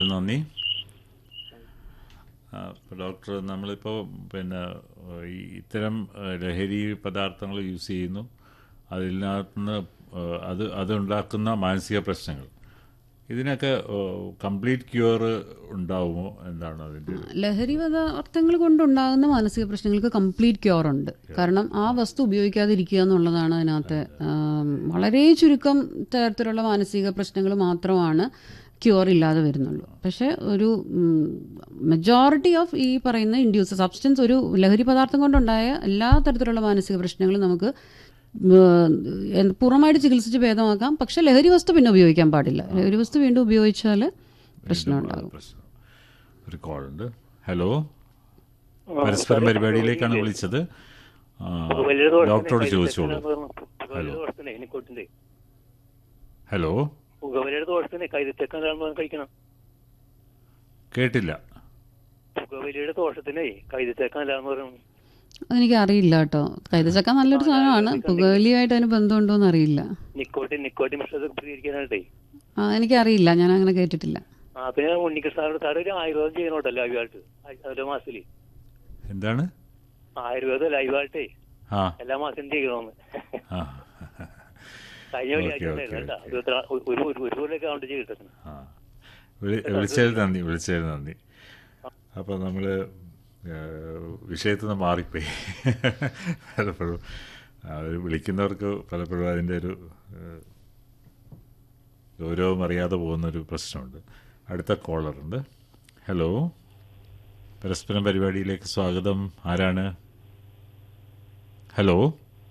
നന്ദി ആ, ഇപ്പൊ ഡോക്ടർ നമ്മളിപ്പോൾ പിന്നെ ഈ ഇത്തരം ആ, ലഹരി പദാർത്ഥങ്ങൾ യൂസ് ചെയ്യുന്നു അതിനകത്തുനിന്ന് ആ, അത് അതുണ്ടാക്കുന്ന മാനസിക പ്രശ്നങ്ങൾ ഇതിനൊക്കെ കംപ്ലീറ്റ് ക്യൂർ ഉണ്ടാവുമോ എന്താണ് അതിൻ്റെ ഒരു- ലഹരി പദാർത്ഥങ്ങൾ കൊണ്ടുണ്ടാകുന്ന മാനസിക പ്രശ്നങ്ങൾക്ക് കംപ്ലീറ്റ് ക്യൂർ ഉണ്ട് കാരണം ആ വസ്തു ഉപയോഗിക്കാതിരിക്കുക എന്നുള്ളതാണ് അതിനകത്ത് ആം, വളരെ ചുരുക്കം തരത്തിലുള്ള മാനസിക പ്രശ്നങ്ങൾ മാത്രമാണ് ക്യൂർ ഇല്ലാതെ വരുന്നുള്ളൂ പക്ഷേ ഒരു മെജോറിറ്റി ഓഫ് ഈ പറയുന്ന ഇൻഡ്യൂസ് സബ്സ്റ്റൻസ് ഒരു ലഹരി പദാർത്ഥം കൊണ്ടുണ്ടായ എല്ലാ തരത്തിലുള്ള മാനസിക പ്രശ്നങ്ങളും നമുക്ക് ഉം, എന്ത് പുറമായിട്ട് ചികിത്സിച്ച് ഭേദമാക്കാം പക്ഷെ ലഹരി വസ്തു പിന്നെ ഉപയോഗിക്കാൻ പാടില്ല ലഹരി വസ്തു വീണ്ടും ഉപയോഗിച്ചാൽ പ്രശ്നം ഉണ്ടാകും പ്രശ്നം ഒരു കോൾ ഉണ്ട് ഹലോ പരസ്പരം പരിപാടിയിലേക്കാണ് വിളിച്ചത് ആ, ഡോക്ടറോട് ചോദിച്ചോളൂ ഹലോ എനിക്കോട്ടിന്റെ ഹലോ പുകവലിയുടെ ദോഷത്തിന് കൈതച്ചക്ക എന്താണെന്ന് കഴിക്കണം കേട്ടില്ല പുകവലിയുടെ ദോഷത്തിനെ കൈതച്ചക്ക എന്താണെന്ന് പറയണം അതെനിക്ക് അറിയില്ല കേട്ടോ കൈതച്ചക്ക നല്ലൊരു സാധനമാണ് പുകവലിയായിട്ട് അതിന് ബന്ധമുണ്ടോന്ന് അറിയില്ല നിക്കോട്ടിൻ നിക്കോട്ടിൻ മിശ്രിതം പ്രതികരിക്കാനായിട്ടേ ആ എനിക്കറിയില്ല ഞാൻ അങ്ങനെ കേട്ടിട്ടില്ല ആ പിന്നെ ഉണ്ണിക്ക് സാറ് സാറ് ഒരു ആയുർവേദം ചെയ്യണോട്ടോ ലൈവായിട്ട് ഓരോ മാസത്തില് എന്താണ് ആയുർവേദം ലൈവായിട്ടേ ആ എല്ലാ മാസം ചെയ്യണമെന്ന് ആ കഴിഞ്ഞ ഓക്കേ, വെള്ളിയാഴ്ച ഓക്കേ, ഉണ്ടായിരുന്നു കേട്ടോ ഇരുപത്തി ഒരു ഒരു ഒരു കൊല്ലൊക്കെ കൗണ്ട് ചെയ്തിട്ടുണ്ട് ആ വിളി- വിളിച്ചതിൽ നന്ദി വിളിച്ചതിൽ നന്ദി അപ്പോൾ നമ്മൾ വിഷയത്തിൽ നിന്ന് മാറിപ്പോയി പലപ്പോഴും അവർ വിളിക്കുന്നവർക്ക് പലപ്പോഴും അതിൻ്റെ ഒരു ഏഹ്, ഗൗരവം അറിയാതെ പോകുന്നൊരു പ്രശ്നമുണ്ട് അടുത്ത കോളറുണ്ട് ഹലോ പരസ്പരം പരിപാടിയിലേക്ക് സ്വാഗതം ആരാണ് ഹലോ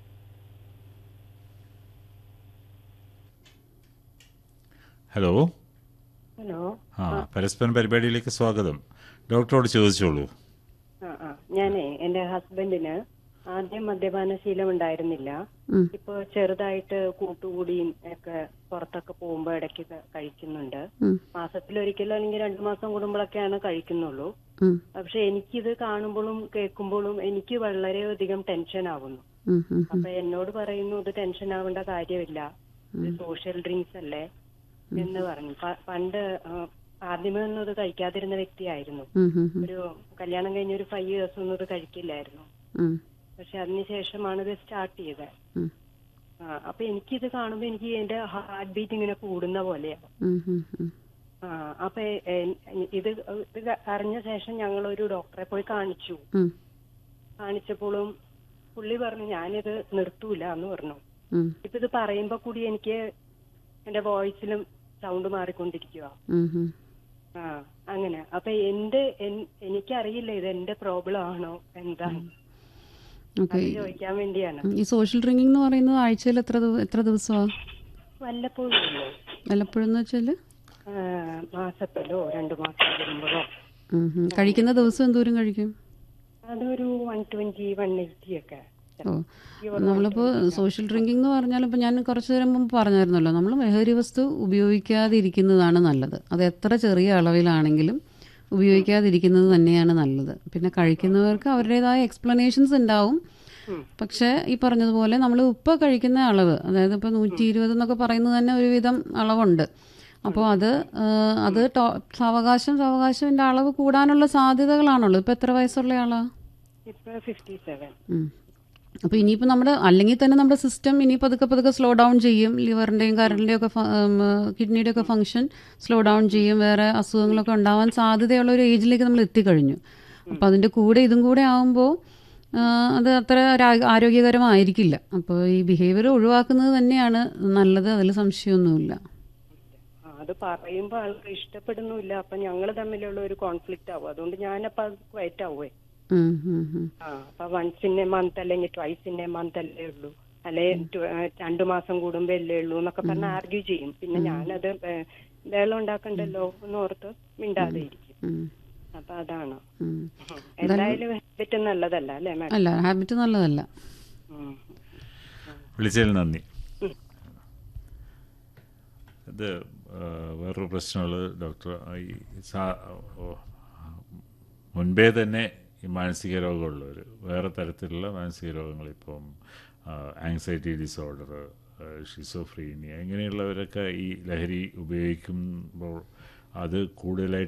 ഹലോ ഹലോ ആ പരസ്പരം പരിപാടിയിലേക്ക് സ്വാഗതം ഡോക്ടറോട് ചോദിച്ചോളൂ ആ ആ ഞാനേ എന്റെ ഹസ്ബൻഡിന് ആദ്യം മദ്യപാന ശീലം ഉണ്ടായിരുന്നില്ല ഉം. ഇപ്പൊ ചെറുതായിട്ട് കൂട്ടുകൂടിയും ഒക്കെ പുറത്തൊക്കെ പോകുമ്പോ ഇടയ്ക്ക് കഴിക്കുന്നുണ്ട് ഉം, മാസത്തിലൊരിക്കലോ അല്ലെങ്കിൽ രണ്ടു മാസം കൂടുമ്പോഴൊക്കെയാണ് കഴിക്കുന്നുള്ളൂ ഉം, പക്ഷെ എനിക്കിത് കാണുമ്പോഴും കേൾക്കുമ്പോഴും എനിക്ക് വളരെയധികം ടെൻഷൻ ആവുന്നു ഉം, ഉം, അപ്പൊ എന്നോട് പറയുന്നു ഇത് ടെൻഷൻ ആവേണ്ട കാര്യമില്ല ഇത് സോഷ്യൽ ഡ്രിങ്ക്സ് അല്ലേ എന്ന് പറഞ്ഞു പ- പണ്ട് ആ, ആദ്യമേ ഒന്നും ഇത് കഴിക്കാതിരുന്ന വ്യക്തിയായിരുന്നു ഉം, ഉം, ഉം, ഒരു കല്യാണം കഴിഞ്ഞ ഒരു ഫൈവ് ഇയേഴ്സ് ഒന്നും ഇത് കഴിക്കില്ലായിരുന്നു ഉം, പക്ഷെ അതിനുശേഷമാണ് ഇത് സ്റ്റാർട്ട് ചെയ്തത് ഉം, ആ അപ്പൊ എനിക്കിത് കാണുമ്പോ എനിക്ക് എന്റെ ഹാർട്ട് ബീറ്റ് ഇങ്ങനെ കൂടുന്ന പോലെയാണ് ഉം, ഉം, ഉം. ആ അപ്പൊ എ- ഇത് ഇത് അറിഞ്ഞ ശേഷം ഞങ്ങൾ ഒരു ഡോക്ടറെ പോയി കാണിച്ചു ഉം, കാണിച്ചപ്പോഴും പുള്ളി പറഞ്ഞു ഞാനിത് നിർത്തൂല എന്ന് പറഞ്ഞു ഉം, ഇപ്പൊ ഇത് പറയുമ്പോ കൂടി എനിക്ക് എന്റെ വോയിസിലും സൗണ്ട് മാറിക്കൊണ്ടിരിക്കുക ഉം, ഉം. ആ അങ്ങനെ അപ്പൊ എന്റെ എൻ- എനിക്കറിയില്ല ഇത് എന്റെ പ്രോബ്ലം ആണോ എന്താണ് ഓക്കെ അത് ചോദിക്കാൻ വേണ്ടിയാണ് ഈ സോഷ്യൽ ഡ്രിങ്കിങ് എന്ന് പറയുന്നത് ആഴ്ചയിൽ എത്ര ദിവ- എത്ര ദിവസമാണ് വല്ലപ്പോഴും ഉള്ളൂ. വല്ലപ്പോഴും എന്ന് വെച്ചാൽ ആ, മാസത്തിലോ രണ്ടു മാസം കൂടുമ്പോഴോ കഴിക്കുന്ന ദിവസം എന്തോരം കഴിക്കും അതൊരു വൺ ട്വന്റി വൺ എയ്റ്റി ഒക്കെ ഓ നമ്മളിപ്പോൾ സോഷ്യൽ ഡ്രിങ്കിങ് എന്ന് പറഞ്ഞാൽ ഇപ്പോൾ ഞാൻ കുറച്ച് നേരം മുമ്പ് പറഞ്ഞായിരുന്നല്ലോ നമ്മൾ ലഹരി വസ്തു ഉപയോഗിക്കാതിരിക്കുന്നതാണ് നല്ലത് അത് എത്ര ചെറിയ അളവിലാണെങ്കിലും ഉപയോഗിക്കാതിരിക്കുന്നത് തന്നെയാണ് നല്ലത് പിന്നെ കഴിക്കുന്നവർക്ക് അവരുടേതായ എക്സ്പ്ലനേഷൻസ് ഉണ്ടാവും പക്ഷേ ഈ പറഞ്ഞതുപോലെ നമ്മൾ ഇപ്പോൾ കഴിക്കുന്ന അളവ് അതായത് ഇപ്പോൾ നൂറ്റി ഇരുപത് എന്നൊക്കെ പറയുന്നത് തന്നെ ഒരുവിധം അളവുണ്ട് അപ്പോൾ അത് ആ, അത് ടോ- സാവകാശം സാവകാശം അളവ് കൂടാനുള്ള സാധ്യതകളാണുള്ളത് ഇപ്പോൾ എത്ര വയസ്സുള്ള ആളാ ഇപ്പൊ ഫിഫ്റ്റി സെവൻ ഉം. അപ്പോൾ ഇനിയിപ്പോൾ നമ്മുടെ അല്ലെങ്കിൽ തന്നെ നമ്മുടെ സിസ്റ്റം ഇനി പതുക്കെ പതുക്കെ സ്ലോ ഡൗൺ ചെയ്യും ലിവറിൻ്റെയും കരളിൻ്റെയും ഒക്കെ കിഡ്നിയുടെ ഒക്കെ ഫംഗ്ഷൻ സ്ലോ ഡൗൺ ചെയ്യും വേറെ അസുഖങ്ങളൊക്കെ ഉണ്ടാവാൻ സാധ്യതയുള്ള ഒരു ഏജിലേക്ക് നമ്മൾ എത്തിക്കഴിഞ്ഞു അപ്പോൾ അതിൻ്റെ കൂടെ ഇതും കൂടെ ആകുമ്പോൾ അത് അത്ര ഒരു ആ- ആരോഗ്യകരമായിരിക്കില്ല അപ്പോൾ ഈ ബിഹേവിയർ ഒഴിവാക്കുന്നത് തന്നെയാണ് നല്ലത് അതിൽ സംശയമൊന്നുമില്ല അത് പറയുമ്പോ ആൾക്ക് ഇഷ്ടപ്പെടുന്നില്ല അപ്പൊ ഞങ്ങൾ തമ്മിലുള്ള ഒരു കോൺഫ്ലിക്റ്റ് ആവും അതുകൊണ്ട് ഞാനപ്പോ അത് ക്വൈറ്റ് ആവുവേ ഉം, ഉം, ഉം. ആ അപ്പൊ വൺസ് ഇൻ എ മന്ത് അല്ലെങ്കിൽ ട്വൈസ് ഇൻ എ മന്ത് അല്ലേ ഉള്ളൂ അല്ലെ രണ്ടു മാസം കൂടുമ്പോ അല്ലേ ഉള്ളൂ എന്നൊക്കെ പറഞ്ഞ് ആർഗ്യൂ ചെയ്യും പിന്നെ ഞാനത് ഏ, ബഹളം ഉണ്ടാക്കണ്ടല്ലോ എന്ന് ഓർത്ത് മിണ്ടാതെ ഇരിക്കും ഉം, അപ്പൊ അതാണ് ഉം. എന്തായാലും ഹാബിറ്റ് നല്ലതല്ല അല്ലേ മാഡം അല്ല ഹാബിറ്റ് നല്ലതല്ല ഉം. വിളിച്ചതിൽ നന്ദി ഇത് ആ, വേറൊരു പ്രശ്നമുള്ളത് ഡോക്ടർ ഈ സാ- ഓ, മുൻപേ തന്നെ ഈ മാനസിക രോഗമുള്ളവർ വേറെ തരത്തിലുള്ള മാനസിക രോഗങ്ങൾ ഇപ്പം ആങ്സൈറ്റി ഡിസോർഡർ ഷിസോഫ്രീനിയ ഇങ്ങനെയുള്ളവരൊക്കെ ഈ ലഹരി ഉപയോഗിക്കുമ്പോൾ അത് കൂടുതലായിട്ട്